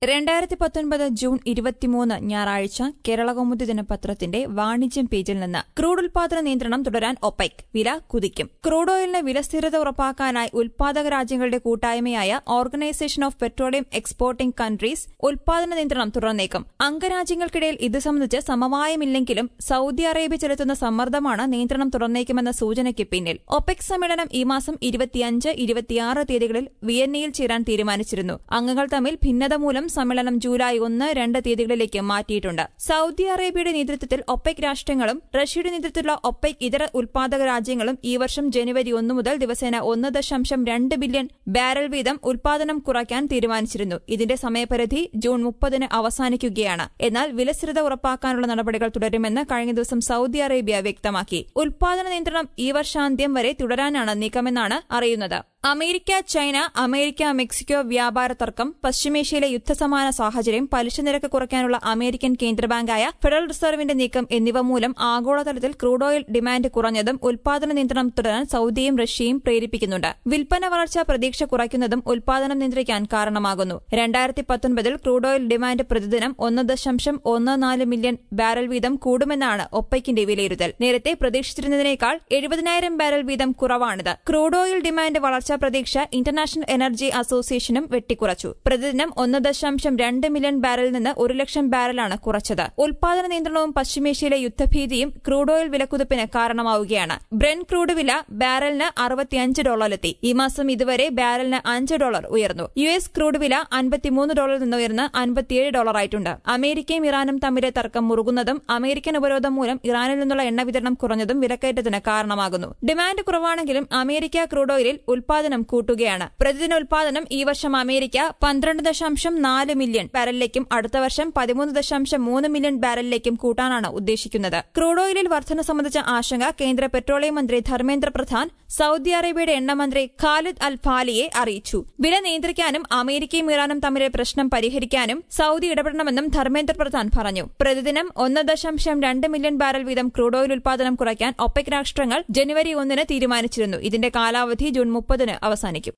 രണ്ടായിരത്തി പത്തൊൻപത് ജൂൺ ഇരുപത്തിമൂന്ന് ഞായറാഴ്ച കേരളകൗമുദി ദിനപത്രത്തിന്റെ വാണിജ്യം പേജിൽ നിന്ന് ക്രൂഡ് ഉൽപാദന നിയന്ത്രണം തുടരാൻ ഒപെക് വില കുതിക്കും ക്രൂഡ് ഓയിലിന് വില സ്ഥിരത ഉറപ്പാക്കാനായി ഉൽപാദക രാജ്യങ്ങളുടെ കൂട്ടായ്മയായ organization of petroleum exporting countries ഉൽപാദന നിയന്ത്രണം തുടർന്നേക്കും അംഗരാജ്യങ്ങൾക്കിടയിൽ ഇത് സംബന്ധിച്ച് സമവായമില്ലെങ്കിലും സൌദി അറേബ്യ ചെലുത്തുന്ന സമ്മർദ്ദമാണ് നിയന്ത്രണം തുടർന്നേക്കുമെന്ന സൂചനയ്ക്ക് പിന്നിൽ ഒപെക് സമ്മേളനം ഈ മാസം ഇരുപത്തിയഞ്ച് ഇരുപത്തിയാറ് തീയതികളിൽ വിയന്നയിൽ ചേരാൻ തീരുമാനിച്ചിരുന്നു അംഗങ്ങൾ തമ്മിൽ ഭിന്നത മൂലം സമ്മേളനം ജൂലൈ ഒന്ന് രണ്ട് തീയതികളിലേക്ക് മാറ്റിയിട്ടുണ്ട് സൌദി അറേബ്യയുടെ നേതൃത്വത്തിൽ ഒപെക് രാഷ്ട്രങ്ങളും റഷ്യയുടെ നേതൃത്വത്തിലുള്ള ഒപെക് ഇതര ഉൽപാദക രാജ്യങ്ങളും ഈ വർഷം ജനുവരി ഒന്ന് മുതൽ ദിവസേന ഒന്ന് ദശാംശം രണ്ട് ബില്യൺ ബാരൽ വീതം ഉൽപാദനം കുറയ്ക്കാൻ തീരുമാനിച്ചിരുന്നു ഇതിന്റെ സമയപരിധി ജൂൺ മുപ്പതിന് അവസാനിക്കുകയാണ് എന്നാൽ വിലസ്ഥിരത ഉറപ്പാക്കാനുള്ള നടപടികൾ തുടരുമെന്ന് കഴിഞ്ഞ ദിവസം സൌദി അറേബ്യ വ്യക്തമാക്കി ഉൽപാദന നിയന്ത്രണം ഈ വർഷാന്ത്യം വരെ തുടരാനാണ് നീക്കമെന്നാണ് അറിയുന്നത് അമേരിക്ക ചൈന അമേരിക്ക മെക്സിക്കോ വ്യാപാര തർക്കം പശ്ചിമേഷ്യയിലെ യുദ്ധസമാന സാഹചര്യം പലിശ നിരക്ക് കുറയ്ക്കാനുള്ള അമേരിക്കൻ കേന്ദ്ര ബാങ്കായ ഫെഡറൽ റിസർവിന്റെ നീക്കം എന്നിവ മൂലം ആഗോളതലത്തിൽ ക്രൂഡ് ഓയിൽ ഡിമാൻഡ് കുറഞ്ഞതും ഉൽപാദന നിയന്ത്രണം തുടരാൻ സൌദിയും റഷ്യയും പ്രേരിപ്പിക്കുന്നുണ്ട് വിൽപ്പന വളർച്ച പ്രതീക്ഷ കുറയ്ക്കുന്നതും ഉൽപാദനം നിയന്ത്രിക്കാൻ കാരണമാകുന്നു രണ്ടായിരത്തി പത്തൊൻപതിൽ ക്രൂഡ് ഓയിൽ ഡിമാൻഡ് പ്രതിദിനം ഒന്ന് ദശാംശം ഒന്ന് നാല് മില്യൺ ബാരൽ വീതം കൂടുമെന്നാണ് ഒപ്പയ്ക്കിന്റെ വിലയിരുത്തൽ നേരത്തെ പ്രതീക്ഷിച്ചിരുന്നതിനേക്കാൾ എഴുപതിനായിരം ബാരൽ വീതം കുറവാണിത് ക്രൂഡ് ഓയിൽ ഡിമാൻഡ് വളർച്ചാ പ്രതീക്ഷ ഇന്റർനാഷണൽ എനർജി അസോസിയേഷനും വെട്ടിക്കുറച്ചു പ്രതിദിനം ഒന്ന് ദശാംശം രണ്ട് മില്യൺ ബാരലിൽ നിന്ന് ഒരു ലക്ഷം ബാരലാണ് കുറച്ചത് ഉൽപാദന നിയന്ത്രണവും പശ്ചിമേഷ്യയിലെ യുദ്ധഭീതിയും ക്രൂഡ് ഓയിൽ വിലക്കുതിപ്പിന് കാരണമാവുകയാണ് ബ്രെൻ ക്രൂഡ് വില ബാരലിന് അറുപത്തിയഞ്ച് ഡോളറിലെത്തി ഈ മാസം ഇതുവരെ ബാരലിന് അഞ്ച് ഡോളർ ഉയർന്നു യു എസ് ക്രൂഡ് വില അൻപത്തിമൂന്ന് ഡോളറിൽ നിന്ന് ഉയർന്ന് അൻപത്തിയേഴ് ഡോളറായിട്ടുണ്ട് അമേരിക്കയും ഇറാനും തമ്മിലെ തർക്കം മുറുകുന്നതും അമേരിക്കൻ ഉപരോധം മൂലം ഇറാനിൽ നിന്നുള്ള എണ്ണ വിതരണം കുറഞ്ഞതും വിലക്കയറ്റത്തിന് കാരണമാകുന്നു ഡിമാൻഡ് കുറവാണെങ്കിലും അമേരിക്ക ക്രൂഡ് ഓയിലിൽ ഉൽപാദനം കൂട്ടുകയാണ് പ്രതിദിന ഉൽപാദനം ഈ വർഷം അമേരിക്ക പന്ത്രണ്ട് ദശാംശം നാല് മില്യൺ ബാരലിലേക്കും അടുത്ത വർഷം പതിമൂന്ന് ദശാംശം മൂന്ന് മില്യൺ ബാരലിലേക്കും കൂട്ടാനാണ് ഉദ്ദേശിക്കുന്നത് ക്രൂഡ് ഓയിലിൽ വർധന സംബന്ധിച്ച ആശങ്ക കേന്ദ്ര പെട്രോളിയം മന്ത്രി ധർമ്മേന്ദ്ര പ്രധാൻ സൌദി അറേബ്യയുടെ എണ്ണമന്ത്രി ഖാലിദ് അൽ ഫാലിയെ അറിയിച്ചു വില നിയന്ത്രിക്കാനും അമേരിക്കയും ഇറാനും തമ്മിലെ പ്രശ്നം പരിഹരിക്കാനും സൌദി ഇടപെടണമെന്നും ധർമ്മേന്ദ്ര പ്രധാൻ പറഞ്ഞു പ്രതിദിനം ഒന്ന് ദശാംശം രണ്ട് മില്യൺ ബാരൽ വീതം ക്രൂഡ് ഓയിൽ ഉൽപാദനം കുറയ്ക്കാൻ ഒപെക് രാഷ്ട്രങ്ങൾ ജനുവരി ഒന്നിന് തീരുമാനിച്ചിരുന്നു ഇതിന്റെ കാലാവധി ജൂൺ മുപ്പതിന് അവസാനിക്കും